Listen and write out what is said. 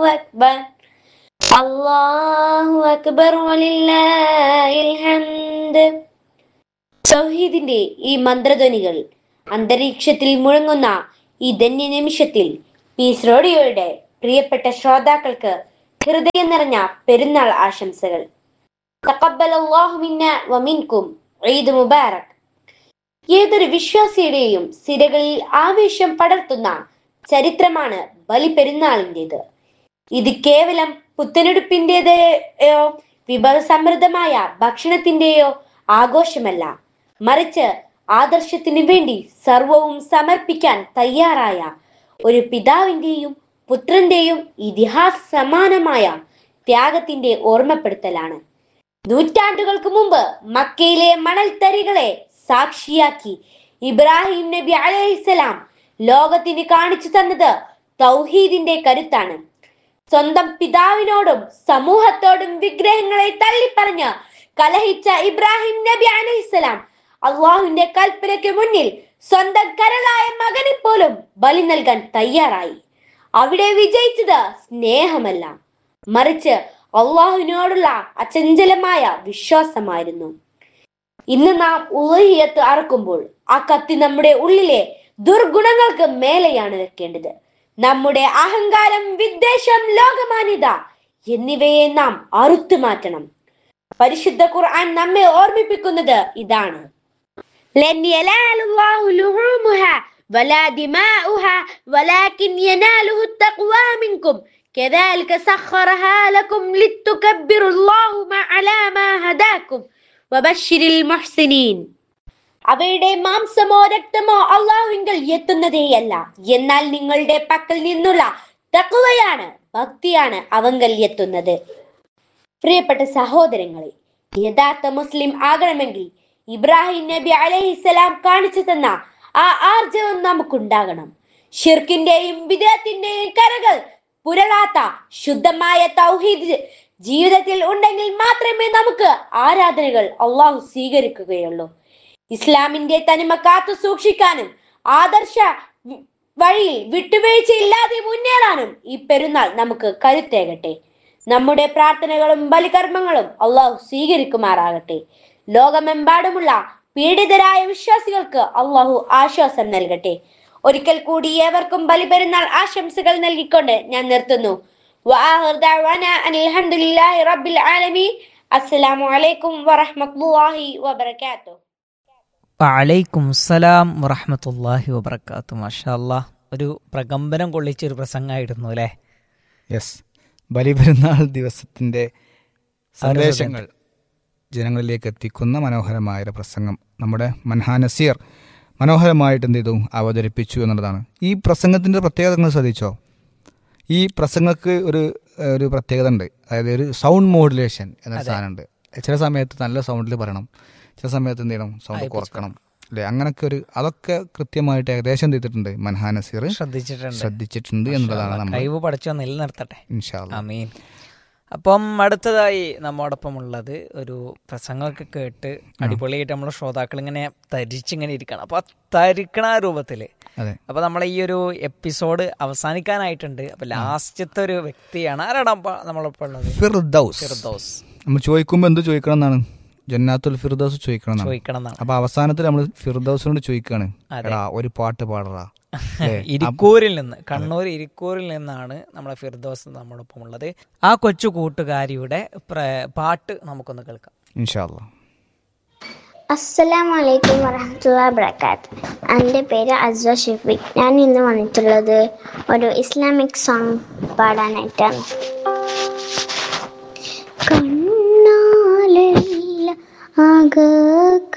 അല്ലാഹു അക്ബർ അല്ലാഹു അക്ബർ വലില്ലാഹിൽ ഹംദ് തൗഹീദിന്റെ ഈ മന്ത്രധ്വനികൾ അന്തരീക്ഷത്തിൽ മുഴങ്ങുന്ന ഈ ധന്യ നിമിഷത്തിൽ പീസ് റേഡിയോയുടെ പ്രിയപ്പെട്ട ശ്രോതാക്കൾക്ക് ഹൃദയം നിറഞ്ഞ പെരുന്നാൾ ആശംസകൾ തഖബ്ബൽ അല്ലാഹു മിന്ന വമിൻകും ഈദ് മുബാറക് ഏതൊരു വിശ്വാസിയുടെയും സിരകളിൽ ആവേശം പടർത്തുന്ന ചരിത്രമാണ് ബലിപെരുന്നാളിൻ്റെത് ഇത് കേവലം പുത്തനെടുപ്പിൻ്റെതയോ വിഭവസമൃദ്ധമായ ഭക്ഷണത്തിന്റെയോ ആഘോഷമല്ല മറിച്ച് ആദർശത്തിനു വേണ്ടി സർവവും സമർപ്പിക്കാൻ തയ്യാറായ ഒരു പിതാവിന്റെയും പുത്രന്റെയും ഇതിഹാസ സമാനമായ ത്യാഗത്തിന്റെ ഓർമ്മപ്പെടുത്തലാണ് നൂറ്റാണ്ടുകൾക്ക് മുമ്പ് മക്കയിലെ മണൽത്തരികളെ സാക്ഷിയാക്കി ഇബ്രാഹിം നബി അലൈഹിസ്സലാം ലോകത്തിന് കാണിച്ചു തന്നത് തൗഹീദിന്റെ കരുത്താണ് സ്വന്തം പിതാവിനോടും സമൂഹത്തോടും വിഗ്രഹങ്ങളെ തള്ളിപ്പറഞ്ഞ് കലഹിച്ച ഇബ്രാഹിം നബി അലൈഹിസ്സലാം അള്ളാഹുവിന്റെ കൽപ്പനയ്ക്ക് മുന്നിൽ സ്വന്തം കരളായ മകനെ പോലും ബലി നൽകാൻ തയ്യാറായി അവിടെ വിജയിച്ചത് സ്നേഹമല്ല മറിച്ച് അള്ളാഹുവിനോടുള്ള അചഞ്ചലമായ വിശ്വാസമായിരുന്നു ഇന്ന് നാം ഉലഹിയത്ത് അറക്കുമ്പോൾ ആ കത്തി നമ്മുടെ ഉള്ളിലെ ദുർഗുണങ്ങൾക്ക് മേലെയാണ് വെക്കേണ്ടത് നമ്മുടെ അഹങ്കാരം വിദ്വേഷം ലോകമാന്യത എന്നിവയെ നാം അറുത്തു മാറ്റണം പരിശുദ്ധ ഖുർആൻ നമ്മെ ഓർമ്മിപ്പിക്കുന്നത് ഇതാണ് لن ينال الله لحومها ولا دماؤها ولكن يناله التقوى منكم كذلك سخرها لكم لتكبروا الله ما على ما هداكم وبشر المحسنين അവയുടെ മാംസമോ രക്തമോ അള്ളാഹുവിങ്കൽ എത്തുന്നതേയല്ല എന്നാൽ നിങ്ങളുടെ പക്കൽ നിന്നുള്ള തക്കുവയാണ് ഭക്തിയാണ് അവങ്കൽ എത്തുന്നത് പ്രിയപ്പെട്ട സഹോദരങ്ങളെ യഥാർത്ഥ മുസ്ലിം ആകണമെങ്കിൽ ഇബ്രാഹിം നബി അലൈഹിസ്സലാം കാണിച്ചു തന്ന ആ ആർജവം നമുക്കുണ്ടാകണം ഷിർക്കിന്റെയും വിദേഹത്തിന്റെയും കരകൾ പുരളാത്ത ശുദ്ധമായ തൗഹീദ് ജീവിതത്തിൽ ഉണ്ടെങ്കിൽ മാത്രമേ നമുക്ക് ആരാധനകൾ അള്ളാഹു സ്വീകരിക്കുകയുള്ളൂ ഇസ്ലാമിന്റെ തനിമ കാത്തു സൂക്ഷിക്കാനും ആദർശ വി- വഴിയിൽ വിട്ടുവീഴ്ചയില്ലാതെ മുന്നേറാനും ഈ പെരുന്നാൾ നമുക്ക് കരുത്തേകട്ടെ നമ്മുടെ പ്രാർത്ഥനകളും ബലികർമ്മങ്ങളും അള്ളാഹു സ്വീകരിക്കുമാറാകട്ടെ ലോകമെമ്പാടുമുള്ള പീഡിതരായ വിശ്വാസികൾക്ക് അള്ളാഹു ആശ്വാസം നൽകട്ടെ ഒരിക്കൽ കൂടി ഏവർക്കും ബലിപെരുന്നാൾ ആശംസകൾ നൽകിക്കൊണ്ട് ഞാൻ നിർത്തുന്നു وآخر دعوانا أن الحمد لله رب العالمين السلام عليكم ورحمة الله وبركاته വലൈക്കും സലാം വറഹമത്തല്ലാഹി വബർക്കാത്തു മാഷാല്ലാ ഒരു പ്രകമ്പനം കൊള്ളിച്ച ഒരു പ്രസംഗമായിരുന്നു അല്ലേ യെസ് ബലിപെരുന്നാൾ ദിവസത്തിൻ്റെ സന്ദേശങ്ങൾ ജനങ്ങളിലേക്ക് എത്തിക്കുന്ന മനോഹരമായ ഒരു പ്രസംഗം നമ്മുടെ മൻഹാ നസീർ മനോഹരമായിട്ട് എന്ത് ചെയ്തു അവതരിപ്പിച്ചു എന്നുള്ളതാണ് ഈ പ്രസംഗത്തിൻ്റെ പ്രത്യേകത നിങ്ങൾ ശ്രദ്ധിച്ചോ ഈ പ്രസംഗക്ക് ഒരു ഏഹ്, ഒരു പ്രത്യേകത ഉണ്ട് അതായത് ഒരു സൗണ്ട് മോഡുലേഷൻ എന്നൊരു സാധനമുണ്ട് ചില സമയത്ത് നല്ല സൗണ്ടിൽ പറയണം ചില സമയത്ത് എന്ത് ചെയ്യണം സൗണ്ട് കുറക്കണം അല്ലേ അങ്ങനൊക്കെ ഒരു അതൊക്കെ കൃത്യമായിട്ട് ഏകദേശം എന്ത് ചെയ്തിട്ടുണ്ട് മൻഹാ നസീർ ശ്രദ്ധിച്ചിട്ടുണ്ട് ശ്രദ്ധിച്ചിട്ടുണ്ട് എന്നുള്ളതാണ് നമ്മൾ കഴിവ് പഠിച്ചോ നിലനിർത്തട്ടെ ഇൻഷാല്ല അമീൻ അപ്പം അടുത്തതായി നമ്മോടൊപ്പം ഉള്ളത് ഒരു പ്രസംഗമൊക്കെ കേട്ട് അടിപൊളിയായിട്ട് നമ്മുടെ ശ്രോതാക്കൾ ഇങ്ങനെ തരിച്ചിങ്ങനെ ഇരിക്കണം അപ്പൊ ആ തരിക്കണ ആ രൂപത്തില് അതെ അപ്പൊ നമ്മളെ ഈ ഒരു എപ്പിസോഡ് അവസാനിക്കാനായിട്ടുണ്ട് അപ്പൊ ലാസ്റ്റത്തെ ഒരു വ്യക്തിയാണ് ആരാണ് അപ്പൊ നമ്മളൊപ്പം ഉള്ളത് ഫിർദൌസ് ഫിർദൗസ് നമ്മൾ ചോദിക്കുമ്പോൾ എന്ത് ചോദിക്കണം എന്നാണ് ജന്നാത്തുൽ ഫിർദൌസ് ചോദിക്കണം എന്നാണ് ചോദിക്കണം എന്നാണ് അപ്പൊ അവസാനത്തിൽ നമ്മൾ ഫിർദൌസിനോട് ചോദിക്കാണ് അതെ. എടാ ഒരു പാട്ട് പാടറാ അല്ലേ? ഇരിക്കൂരിൽ നിന്ന് കണ്ണൂർ ഇരിക്കൂരിൽ നിന്നാണ് നമ്മളെ ഫിർദോസ് നമ്മോടൊപ്പം ഉള്ളത് ആ കൊച്ചു കൂട്ടുകാരിയുടെ പ്ര- പാട്ട് നമുക്കൊന്ന് കേൾക്കാം ഇൻഷാല്ലാ അസ്സലാമു അലൈക്കും വറഹമത്തുള്ള വബർക്കാത്ത് എൻ്റെ പേര് അസ്വ ഷെഫീഖ് ഞാൻ ഇന്ന് വന്നിട്ടുള്ളത് ഒരു ഇസ്ലാമിക് സോങ് പാടാനായിട്ടാണ് കണ്ണാലല്ല അക